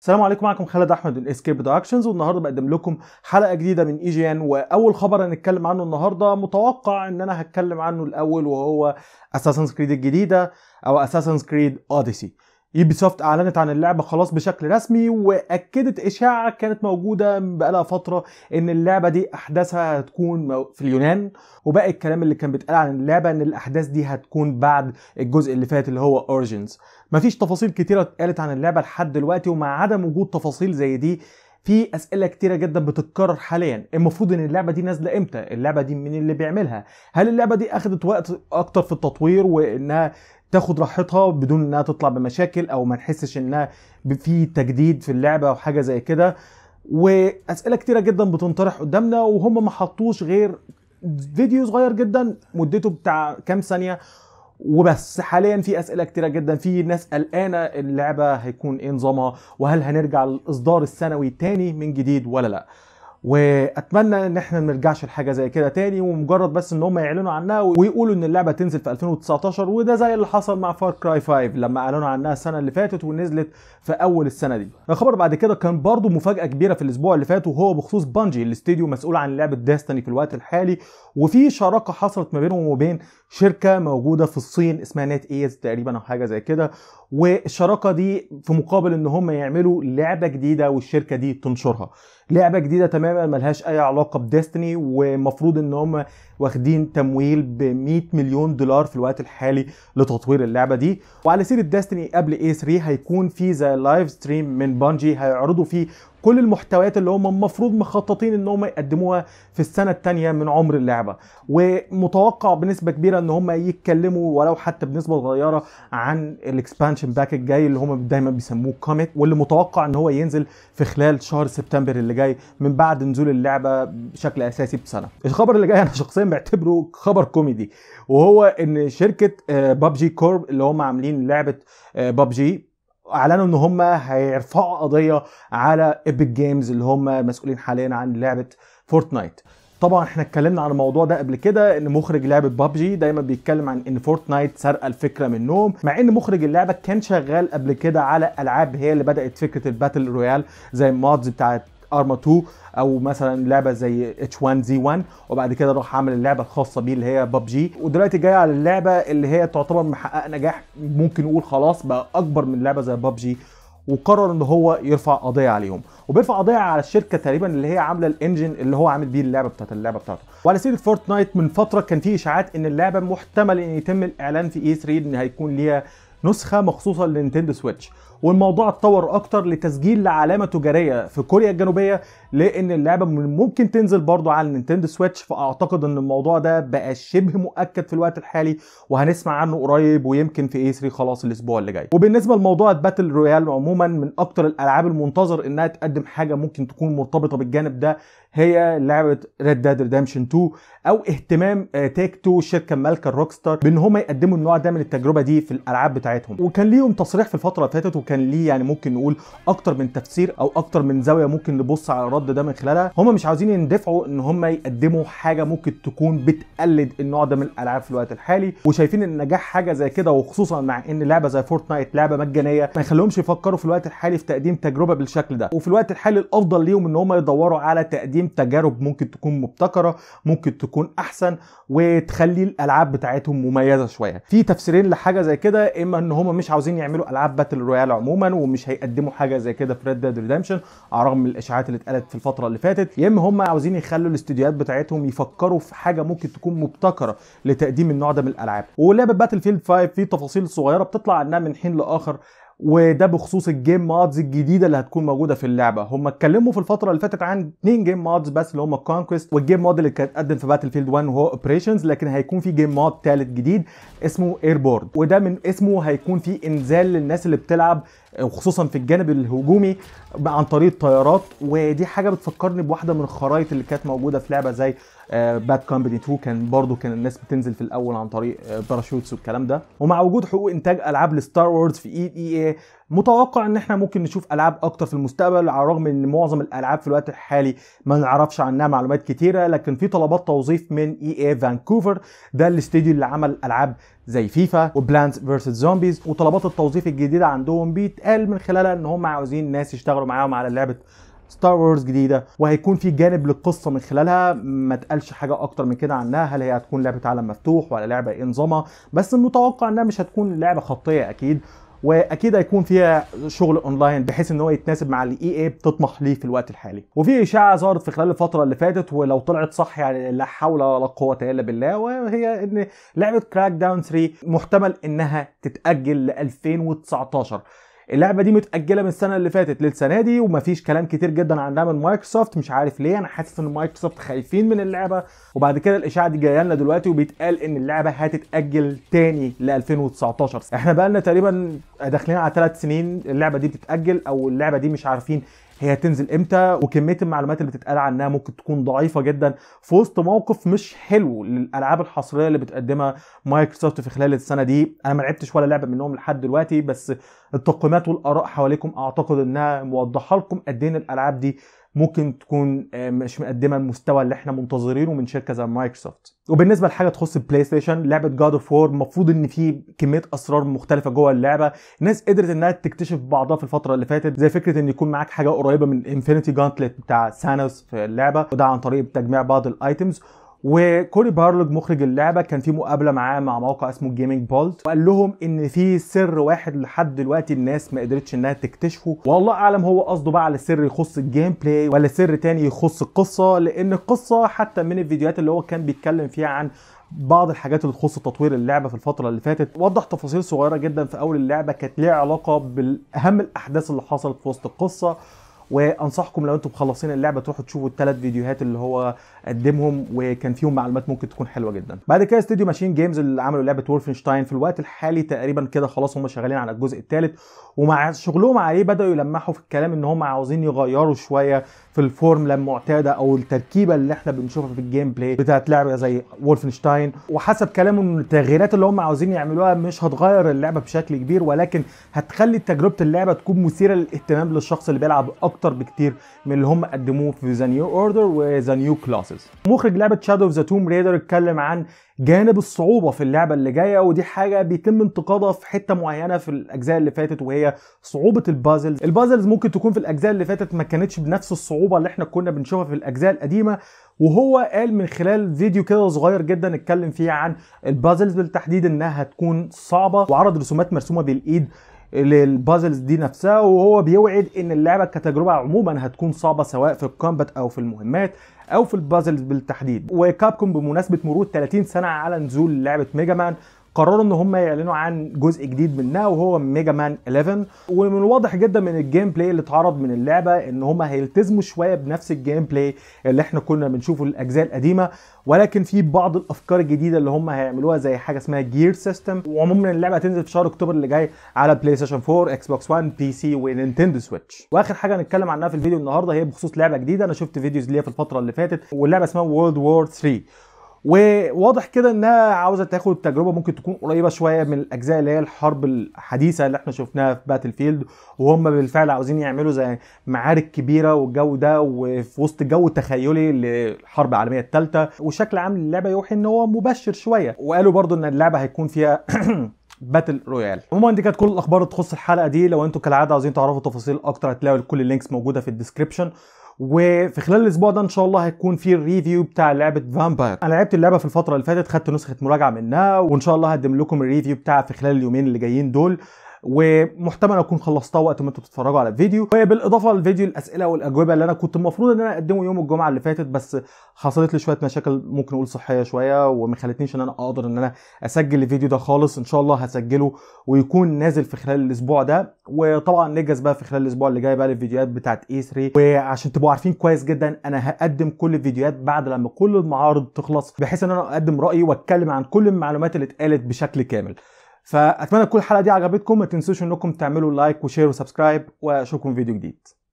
السلام عليكم معكم خالد احمد من اسكيب برودكشنز والنهارده بقدم لكم حلقه جديده من اي جي ان واول خبر هنتكلم عنه النهارده متوقع ان انا هتكلم عنه الاول وهو اساسنز كريد الجديده او اساسنز كريد اوديسي يوبي سوفت اعلنت عن اللعبه خلاص بشكل رسمي واكدت اشاعه كانت موجوده بقالها فتره ان اللعبه دي احداثها هتكون مو- في اليونان وباقي الكلام اللي كان بيتقال عن اللعبه ان الاحداث دي هتكون بعد الجزء اللي فات اللي هو اوريجينز مفيش تفاصيل كتيره اتقالت عن اللعبه لحد دلوقتي ومع عدم وجود تفاصيل زي دي في اسئله كتيره جدا بتتكرر حاليا المفروض ان اللعبه دي نازله امتى اللعبه دي مين اللي بيعملها هل اللعبه دي اخدت وقت اكتر في التطوير وانها تاخد راحتها بدون انها تطلع بمشاكل او ما نحسش انها ب- في تجديد في اللعبه او حاجه زي كده واسئله كتيره جدا بتنطرح قدامنا وهم ما حطوش غير فيديو صغير جدا مدته بتاع كام ثانيه وبس حاليا في اسئله كتيره جدا في ناس قلقانه اللعبه هيكون ايه نظامها وهل هنرجع للاصدار السنوي تاني من جديد ولا لا واتمنى ان احنا ما نرجعش لحاجه زي كده تاني ومجرد بس ان هم يعلنوا عنها ويقولوا ان اللعبه تنزل في 2019 وده زي اللي حصل مع فار كراي 5 لما اعلنوا عنها السنه اللي فاتت ونزلت في اول السنه دي الخبر بعد كده كان برضو مفاجاه كبيره في الاسبوع اللي فات وهو بخصوص بانجي الاستديو مسؤول عن لعبه ديستني في الوقت الحالي وفي شراكه حصلت ما بينهم وبين شركه موجوده في الصين اسمها نت ايز تقريبا او حاجه زي كده والشراكه دي في مقابل ان هم يعملوا لعبه جديده والشركه دي تنشرها لعبه جديده تماما ملهاش اي علاقه بديستني ومفروض ان هم واخدين تمويل ب 100 مليون دولار في الوقت الحالي لتطوير اللعبه دي وعلى سيره ديستني قبل اي 3 هيكون في زي لايف ستريم من بانجي هيعرضوا فيه كل المحتويات اللي هم المفروض مخططين ان هم يقدموها في السنه الثانيه من عمر اللعبه ومتوقع بنسبه كبيره ان هم يتكلموا ولو حتى بنسبه صغيره عن الاكسبانشن باك الجاي اللي هم دايما بيسموه كوميت واللي متوقع ان هو ينزل في خلال شهر سبتمبر اللي جاي من بعد نزول اللعبه بشكل اساسي بسنه الخبر اللي جاي انا شخصيا بعتبره خبر كوميدي وهو ان شركه بابجي كورب اللي هم عاملين لعبه بابجي اعلنوا ان هم هيرفعوا قضيه على ايبك جيمز اللي هم مسؤولين حاليا عن لعبه فورتنايت طبعا احنا اتكلمنا عن الموضوع ده قبل كده ان مخرج لعبه بابجي دايما بيتكلم عن ان فورتنايت سرقه الفكره منهم مع ان مخرج اللعبه كان شغال قبل كده على العاب هي اللي بدات فكره الباتل رويال زي المودز بتاعت ارما 2 او مثلا لعبه زي اتش 1 زي 1 وبعد كده راح عامل اللعبه الخاصه بيه اللي هي ببجي ودلوقتي جاي على اللعبه اللي هي تعتبر محققه نجاح ممكن نقول خلاص بقى اكبر من لعبه زي ببجي وقرر ان هو يرفع قضيه عليهم وبيرفع قضيه على الشركه تقريبا اللي هي عامله الانجن اللي هو عامل بيه اللعبه بتاعت اللعبه بتاعته وعلى سيره فورتنايت من فتره كان في اشاعات ان اللعبه محتمل ان يتم الاعلان في اي 3 ان هيكون ليها نسخه مخصوصه للنينتندو سويتش والموضوع اتطور اكتر لتسجيل لعلامه تجاريه في كوريا الجنوبيه لان اللعبه من ممكن تنزل برضو على النينتندو سويتش فاعتقد ان الموضوع ده بقى شبه مؤكد في الوقت الحالي وهنسمع عنه قريب ويمكن في اي 3 خلاص الاسبوع اللي جاي وبالنسبه لموضوع الباتل رويال عموما من اكتر الالعاب المنتظر انها تقدم حاجه ممكن تكون مرتبطه بالجانب ده هي لعبه ريد ديد ريدمشن 2 او اهتمام تيك 2 الشركه مالكه الروك ستار بان هم يقدموا النوع ده من التجربه دي في الالعاب بتاعتهم وكان ليهم تصريح في الفتره اللي فاتت وكان ليه يعني ممكن نقول اكتر من تفسير او اكتر من زاويه ممكن نبص على الرد ده من خلالها هم مش عاوزين يندفعوا ان هم يقدموا حاجه ممكن تكون بتقلد النوع ده من الالعاب في الوقت الحالي وشايفين ان نجاح حاجه زي كده وخصوصا مع ان لعبه زي فورتنايت لعبه مجانيه ما يخليهمش يفكروا في الوقت الحالي في تقديم تجربه بالشكل ده وفي الوقت الحالي الافضل ليهم ان هم يدوروا على تقديم تجارب ممكن تكون مبتكره ممكن تكون احسن وتخلي الالعاب بتاعتهم مميزه شويه في تفسيرين لحاجه زي كده اما ان هم مش عاوزين يعملوا العاب باتل رويال عموما ومش هيقدموا حاجه زي كده في ريد ديد ريدمشن على الرغم من الاشاعات اللي اتقالت في الفتره اللي فاتت يا اما هم عاوزين يخلوا الاستديوهات بتاعتهم يفكروا في حاجه ممكن تكون مبتكره لتقديم النوع ده من الالعاب ولعبه باتل فيلد 5 في تفاصيل صغيره بتطلع عنها من حين لاخر وده بخصوص الجيم مودز الجديده اللي هتكون موجوده في اللعبه هم اتكلموا في الفتره اللي فاتت عن اثنين جيم مودز بس اللي هم كونكويست والجيم مود اللي كان اتقدم في باتل فيلد 1 وهو اوبريشنز لكن هيكون في جيم مود ثالث جديد اسمه ايربورد وده من اسمه هيكون في انزال للناس اللي بتلعب وخصوصا في الجانب الهجومي عن طريق الطيارات ودي حاجه بتفكرني بواحده من الخرائط اللي كانت موجوده في لعبه زي باد كومباني 2 كان برضو كان الناس بتنزل في الاول عن طريق باراشوتس والكلام ده ومع وجود حقوق انتاج العاب لستار وورز في اي اي اي متوقع ان احنا ممكن نشوف العاب اكتر في المستقبل على الرغم ان معظم الالعاب في الوقت الحالي ما نعرفش عنها معلومات كتيره لكن في طلبات توظيف من اي اي فانكوفر ده الاستديو اللي عمل العاب زي فيفا وبلانت فيرسس زومبيز وطلبات التوظيف الجديده عندهم بيتقال من خلالها ان هم عاوزين ناس يشتغلوا معاهم على لعبه ستار وورز جديده وهيكون في جانب للقصه من خلالها ما تقالش حاجه اكتر من كده عنها هل هي هتكون لعبه عالم مفتوح ولا لعبه ايه نظامها بس المتوقع انها مش هتكون لعبه خطيه اكيد واكيد هيكون فيها شغل اونلاين بحيث ان هو يتناسب مع الاي اي بتطمح ليه في الوقت الحالي وفي اشاعه ظهرت في خلال الفتره اللي فاتت ولو طلعت صح يعني لا حول ولا قوه الا بالله وهي ان لعبه كراك داون 3 محتمل انها تتاجل ل 2019 اللعبه دي متاجله من السنه اللي فاتت للسنه دي ومفيش كلام كتير جدا عنها من مايكروسوفت مش عارف ليه انا حاسس ان مايكروسوفت خايفين من اللعبه وبعد كده الاشاعه دي جايه لنا دلوقتي وبيتقال ان اللعبه هتتاجل تاني ل 2019 احنا بقى لنا تقريبا داخلين على ثلاث سنين اللعبه دي بتتاجل او اللعبه دي مش عارفين هي هتنزل امتى وكميه المعلومات اللي بتتقال عنها ممكن تكون ضعيفه جدا في وسط موقف مش حلو للالعاب الحصريه اللي بتقدمها مايكروسوفت في خلال السنه دي انا ما لعبتش ولا لعبه منهم لحد دلوقتي بس التقييمات والاراء حواليكم اعتقد انها موضحه لكم قد ايه الالعاب دي ممكن تكون مش مقدمه المستوى اللي احنا منتظرينه من شركه زي مايكروسوفت وبالنسبه لحاجه تخص البلاي ستيشن لعبه جاد اوف وور المفروض ان في كميه اسرار مختلفه جوه اللعبه الناس قدرت انها تكتشف بعضها في الفتره اللي فاتت زي فكره ان يكون معاك حاجه قريبه من انفينيتي جانتلت بتاع سانوس في اللعبه وده عن طريق تجميع بعض الايتمز وكوري بارلوج مخرج اللعبه كان في مقابله معاه مع موقع اسمه جيمنج بولت وقال لهم ان في سر واحد لحد دلوقتي الناس ما قدرتش انها تكتشفه والله اعلم هو قصده بقى على سر يخص الجيم بلاي ولا سر تاني يخص القصه لان القصه حتى من الفيديوهات اللي هو كان بيتكلم فيها عن بعض الحاجات اللي تخص تطوير اللعبه في الفتره اللي فاتت وضح تفاصيل صغيره جدا في اول اللعبه كانت ليها علاقه باهم الاحداث اللي حصلت في وسط القصه وانصحكم لو انتم مخلصين اللعبه تروحوا تشوفوا الثلاث فيديوهات اللي هو قدمهم وكان فيهم معلومات ممكن تكون حلوه جدا بعد كده استوديو ماشين جيمز اللي عملوا لعبه وولفنشتاين في الوقت الحالي تقريبا كده خلاص هم شغالين على الجزء الثالث ومع شغلهم عليه بداوا يلمحوا في الكلام ان هم عاوزين يغيروا شويه في الفورمولا المعتاده او التركيبه اللي احنا بنشوفها في الجيم بلاي بتاعت لعبه زي وولفنشتاين وحسب كلامهم ان التغييرات اللي هم عاوزين يعملوها مش هتغير اللعبه بشكل كبير ولكن هتخلي تجربه اللعبه تكون مثيره للاهتمام للشخص اللي بيلعب اكتر بكتير من اللي هم قدموه في ذا نيو اوردر وذا نيو كلاسز مخرج لعبه شادو اوف ذا توم ريدر اتكلم عن جانب الصعوبه في اللعبه اللي جايه ودي حاجه بيتم انتقادها في حته معينه في الاجزاء اللي فاتت وهي صعوبه البازلز البازلز ممكن تكون في الاجزاء اللي فاتت ما كانتش بنفس الصعوبه اللي احنا كنا بنشوفها في الاجزاء القديمه وهو قال من خلال فيديو كده صغير جدا اتكلم فيه عن البازلز بالتحديد انها هتكون صعبه وعرض رسومات مرسومه بالايد للبازلز دي نفسها وهو بيوعد ان اللعبه كتجربه عموما هتكون صعبه سواء في الكومبات او في المهمات او في البازلز بالتحديد وكابكوم بمناسبه مرور 30 سنه على نزول لعبه ميجا مان قرروا ان هم يعلنوا عن جزء جديد منها وهو ميجا مان 11 ومن الواضح جدا من الجيم بلاي اللي اتعرض من اللعبه ان هم هيلتزموا شويه بنفس الجيم بلاي اللي احنا كنا بنشوفه الاجزاء القديمه ولكن في بعض الافكار الجديده اللي هم هيعملوها زي حاجه اسمها جير سيستم وعموما اللعبه هتنزل في شهر اكتوبر اللي جاي على بلاي ستيشن 4 اكس بوكس 1 بي سي ونينتندو سويتش واخر حاجه هنتكلم عنها في الفيديو النهارده هي بخصوص لعبه جديده انا شفت فيديوز ليها في الفتره اللي فاتت واللعبه اسمها وورلد وور 3 وواضح كده انها عاوزه تاخد تجربه ممكن تكون قريبه شويه من الاجزاء اللي هي الحرب الحديثه اللي احنا شفناها في باتل فيلد وهم بالفعل عاوزين يعملوا زي معارك كبيره والجو ده وفي وسط جو تخيلي للحرب العالميه الثالثه وشكل عام للعبه يوحي ان هو مبشر شويه وقالوا برضو ان اللعبه هيكون فيها باتل رويال عموما دي كانت كل الاخبار اللي تخص الحلقه دي لو انتوا كالعاده عاوزين تعرفوا تفاصيل اكتر هتلاقوا كل اللينكس موجوده في الديسكربشن وفي خلال الاسبوع ده ان شاء الله هيكون في الريفيو بتاع لعبه فامباير انا لعبت اللعبه في الفتره اللي فاتت خدت نسخه مراجعه منها وان شاء الله هقدم لكم الريفيو بتاعها في خلال اليومين اللي جايين دول ومحتمل اكون خلصتها وقت ما انتوا بتتفرجوا على الفيديو وبالاضافه للفيديو الاسئله والاجوبه اللي انا كنت المفروض ان انا اقدمه يوم الجمعه اللي فاتت بس حصلت لي شويه مشاكل ممكن اقول صحيه شويه وما خلتنيش ان انا اقدر ان انا اسجل الفيديو ده خالص ان شاء الله هسجله ويكون نازل في خلال الاسبوع ده وطبعا نجهز بقى في خلال الاسبوع اللي جاي بقى للفيديوهات بتاعت اي 3 وعشان تبقوا عارفين كويس جدا انا هقدم كل الفيديوهات بعد لما كل المعارض تخلص بحيث ان انا اقدم رايي واتكلم عن كل المعلومات اللي اتقالت بشكل كامل فاتمنى تكون الحلقه دي عجبتكم ما تنسوش انكم تعملوا لايك وشير وسبسكرايب واشوفكم في فيديو جديد